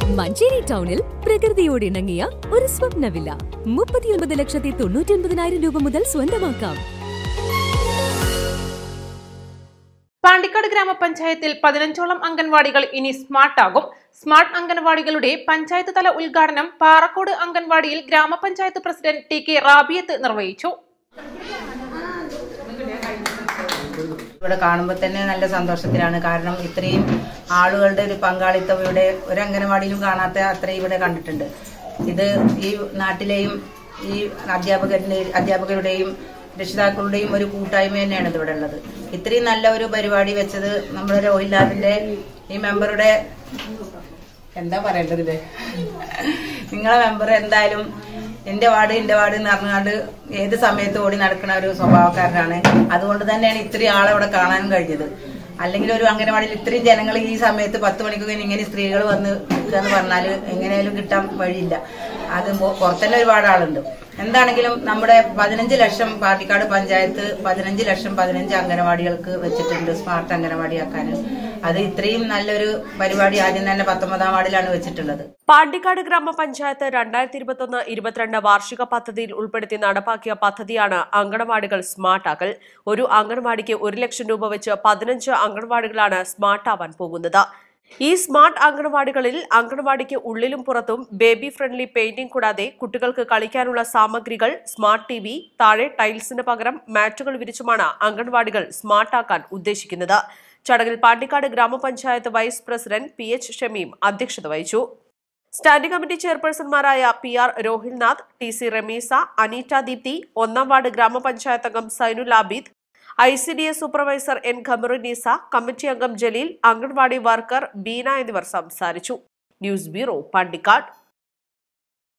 മഞ്ചേരി ടൗണിൽ പ്രകൃതിയോട് ഇണങ്ങിയ ഒരു സ്വപ്ന വില്ല മുപ്പത്തിയൊൻപത് ലക്ഷത്തി തൊണ്ണൂറ്റി ഒൻപതിനായിരം രൂപ മുതൽ സ്വന്തമാക്കാം പാണ്ടിക്കാട് ഗ്രാമപഞ്ചായത്തിൽ പതിനഞ്ചോളം അംഗൻവാടികൾ ഇനി സ്മാർട്ട് ആകും സ്മാർട്ട് അംഗൻവാടികളുടെ പഞ്ചായത്ത് തല ഉദ്ഘാടനം പാറക്കോട് അംഗൻവാടിയിൽ ഗ്രാമപഞ്ചായത്ത് പ്രസിഡന്റ് ടി കെ റാബിയത്ത് നിർവഹിച്ചു ഇവിടെ കാണുമ്പോൾ തന്നെ നല്ല സന്തോഷത്തിലാണ് കാരണം ഇത്രയും ആളുകളുടെ ഒരു പങ്കാളിത്തം ഇവിടെ ഒരു അംഗനവാടിയിലും കാണാത്ത അത്രയും ഇവിടെ കണ്ടിട്ടുണ്ട് ഇത് ഈ നാട്ടിലെയും ഈ അധ്യാപകരുടെ അധ്യാപകരുടെയും രക്ഷിതാക്കളുടെയും ഒരു കൂട്ടായ്മ തന്നെയാണ് ഇത് ഇവിടെ ഉള്ളത് ഇത്രയും നല്ല ഒരു പരിപാടി വെച്ചത് നമ്മുടെ രോഹിത് ഈ മെമ്പറുടെ എന്താ പറയേണ്ടത് ഇത് നിങ്ങളെ മെമ്പർ എന്തായാലും എന്റെ വാർഡ് എന്റെ വാർഡ് എന്ന് പറഞ്ഞാണ്ട് ഏത് സമയത്ത് ഓടി നടക്കുന്ന ഒരു സ്വഭാവക്കാരനാണ് അതുകൊണ്ട് തന്നെയാണ് ഇത്രയും ആളെ ഇവിടെ കാണാനും കഴിഞ്ഞത് അല്ലെങ്കിൽ ഒരു അംഗനവാടിയിൽ ഇത്രയും ജനങ്ങൾ ഈ സമയത്ത് പത്ത് മണിക്കൊക്കെ ഇങ്ങനെ സ്ത്രീകൾ വന്ന് നിൽക്കുക എന്ന് പറഞ്ഞാൽ എങ്ങനെയാലും കിട്ടാൻ വഴിയില്ല അത് പൊ- പുറത്തന്നെ ഒരുപാട് ആളുണ്ട് എന്താണെങ്കിലും നമ്മുടെ പതിനഞ്ച് ലക്ഷം പാർട്ടിക്കാട് പഞ്ചായത്ത് പതിനഞ്ച് ലക്ഷം പതിനഞ്ച് അംഗനവാടികൾക്ക് വെച്ചിട്ടുണ്ട് സ്മാർട്ട് അംഗനവാടിയാക്കാൻ അത് ഇത്രയും നല്ലൊരു പരിപാടി ആദ്യം തന്നെ പത്തൊമ്പതാം വാർഡിലാണ് വെച്ചിട്ടുള്ളത് പാണ്ടിക്കാട് ഗ്രാമപഞ്ചായത്ത് രണ്ടായിരത്തി ഇരുപത്തൊന്ന് ഇരുപത്തിരണ്ട് വാർഷിക പദ്ധതിയിൽ ഉൾപ്പെടുത്തി നടപ്പാക്കിയ പദ്ധതിയാണ് അങ്കണവാടികൾ സ്മാർട്ടാക്കൽ ഒരു അങ്കണവാടിക്ക് ഒരു ലക്ഷം രൂപ വെച്ച് പതിനഞ്ച് അങ്കണവാടികളാണ് സ്മാർട്ടാവാൻ പോകുന്നത് ഈ സ്മാർട്ട് അങ്കണവാടികളിൽ അങ്കണവാടിക്ക് ഉള്ളിലും പുറത്തും ബേബി ഫ്രണ്ട്ലി പെയിന്റിംഗ് കൂടാതെ കുട്ടികൾക്ക് കളിക്കാനുള്ള സാമഗ്രികൾ സ്മാർട്ട് ടി വി താഴെ ടൈൽസിന് പകരം മാറ്റുകൾ വിരിച്ചുമാണ് അങ്കണവാടികൾ സ്മാർട്ടാക്കാൻ ഉദ്ദേശിക്കുന്നത് ചടങ്ങിൽ പാണ്ടിക്കാട് ഗ്രാമപഞ്ചായത്ത് vice president P H Shameem അധ്യക്ഷത വഹിച്ചു സ്റ്റാൻഡിംഗ് കമ്മിറ്റി ചെയർപേഴ്സൺമാരായ P R Rohilnath T C Ramisa Aneeta Deepthi ഒന്നാം വാർഡ് ഗ്രാമപഞ്ചായത്ത് അംഗം Zainul Abid I C D S supervisor N Khamarunnisa committee അംഗം ജലീൽ അംഗൻവാടി വർക്കർ ബീന എന്നിവർ സംസാരിച്ചു ന്യൂസ് ബ്യൂറോ പാണ്ടിക്കാട്